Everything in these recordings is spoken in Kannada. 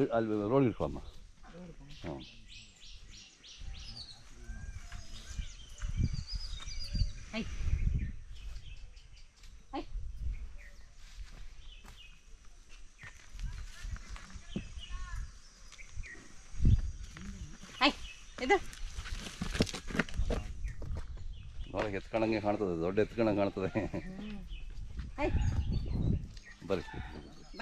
ಅಲ್ಲಿ ರೋಡ್ ಇಟ್ಕೊಳಮ್ಮ ಹ್ಞೂ ಐ ಐ ಐ ಇದು ಒಳಗೆ ಎತ್ಕೊಂಡಂಗೆ ಕಾಣ್ತದೆ ದೊಡ್ಡ ಎತ್ಕೊಂಡಂಗೆ ಕಾಣ್ತದೆ ಐ ಬರ್ರಿ ಬಾ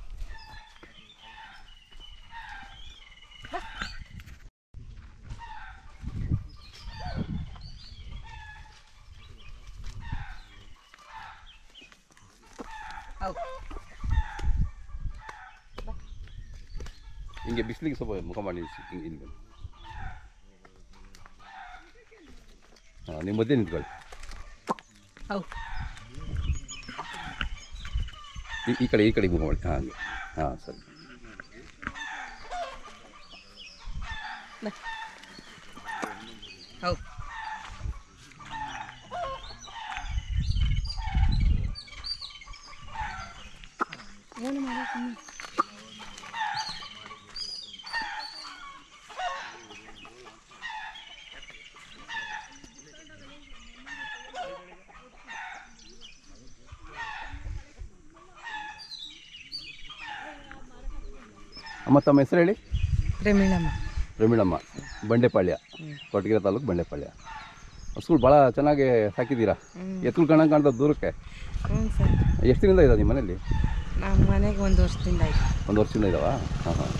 ಹೌದು ಹಿಂಗೆ ಬಿಸಿಲಿಗೆ ಸ್ವಲ್ಪ ಮುಖ ಮಾಡಿ ನಿಲ್ಸಿ, ಹಿಂಗೆ ಇಲ್ಲಿ ಬನ್ನಿ ಹಾಂ ನಿಮ್ಮ ಮಧ್ಯೆ ನಿಂತ್ಕೊಳ್ಳಿ ಹೌದು ಈ ಈ ಕಡೆ ಈ ಕಡೆ ಮುಖ ಮಾಡಿ ಹಾಂ ಹಂಗೆ ಹಾಂ ಸರಿ ಬಾ ಹೌದು ಏನು ಮಾಡೋದು ಅಮ್ಮ ತಮ್ಮ ಹೆಸರು ಹೇಳಿ ಪ್ರಮೀಳಮ್ಮ ಪ್ರಮೀಳಮ್ಮ ಬಂಡೆಪಾಳ್ಯ ಕೊಟ್ಟಗೆರೆ ತಾಲೂಕು ಬಂಡೆಪಾಳ್ಯ ಸ್ಕೂಲ್ ಭಾಳ ಚೆನ್ನಾಗಿ ಸಾಕಿದ್ದೀರಾ ಹ್ಮ್. ಎತ್ತುಗಳು ಕಾಣಂಗೆ ಕಾಣ್ತದೆ ದೂರಕ್ಕೆ ಹ್ಞೂ ಸರ್ ಎಷ್ಟು ದಿನದಿಂದ ಇದಾವೆ ನಿಮ್ಮ ಮನೇಲಿ ನಮ್ಮ ಮನೆಗೆ ಒಂದು ವರ್ಷದಿಂದ ಆಯ್ತು ಒಂದು ವರ್ಷದಿಂದ ಇದಾವ ಹಾಂ ಹಾಂ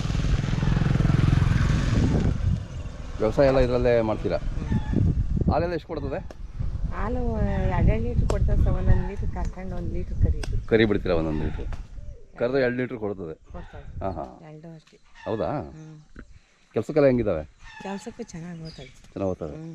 ವ್ಯವಸಾಯ ಎಲ್ಲ ಇದರಲ್ಲೇ ಮಾಡ್ತೀರಾ ಹಾಲೆಲ್ಲ ಎಷ್ಟು ಕೊಡ್ತದೆ ಹಾಲು ಎರಡೆರಡು ಲೀಟ್ರ್ ಕೊಡ್ತಾರೆ ಸರ್ ಒಂದೊಂದು ಲೀಟ್ರ್ ಕರ್ಕೊಂಡು ಒಂದು ಲೀಟ್ರ್ ಕರಿದು ಕರಿ ಬಿಡ್ತೀರಾ ಒಂದೊಂದು ಲೀಟ್ರ್ ಕರೆದು ಎರಡು ಲೀಟ್ರ್ ಕೊಡ್ತದೆ ಕೊಡ್ತಾರೆ ಹಾಂ ಹಾಂ ಎರಡು ಅಷ್ಟೇ ಹೌದಾ ಹ್ಞೂ ಕೆಲಸಕ್ಕೆಲ್ಲ ಹೆಂಗಿದ್ದಾವೆ ಕೆಲಸಕ್ಕೂ ಚೆನ್ನಾಗಿ ಓದ್ತದೆ ಚೆನ್ನಾಗಿ ಓದ್ತವೆ ಹ್ಞೂ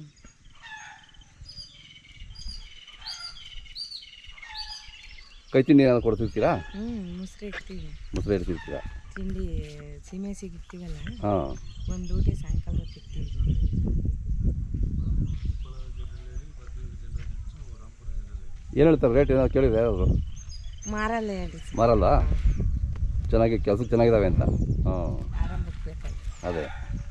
ಕೈ ತಿಂಡಿ ಏನಾದ್ರು ಕೊಡ್ತಿರ್ತೀರಾ ಹ್ಞೂ ಮುಸ್ರೆ ಇಡ್ತೀವಿ ಮೊಸರು ಇರ್ತಿರ್ತೀರಾ ತಿಂಡಿ ಸೀಮೆ ಸಿಗಿರ್ತೀವಲ್ಲ ಹಾಂ ಒಂದು ಊಟ ಸಾಯಂಕಾಲ ಹೊತ್ತು ಇಡ್ತೀವಿ ಏನು ಹೇಳ್ತಾರೆ ರೇಟ್ ಏನಾದ್ರು ಕೇಳಿದ್ರೆ ಯಾರಾದ್ರು ಮಾರಲ್ಲ ಹೇಳಿ ಸರ್ ಮಾರಲ್ಲ ಚೆನ್ನಾಗಿ ಕೆಲಸಕ್ಕೆ ಚೆನ್ನಾಗಿದ್ದಾವೆ ಅಂತ ಹಾಂ ಆರಂಭಕ್ಕೆ ಬೇಕಾಗಿ ಅದೇ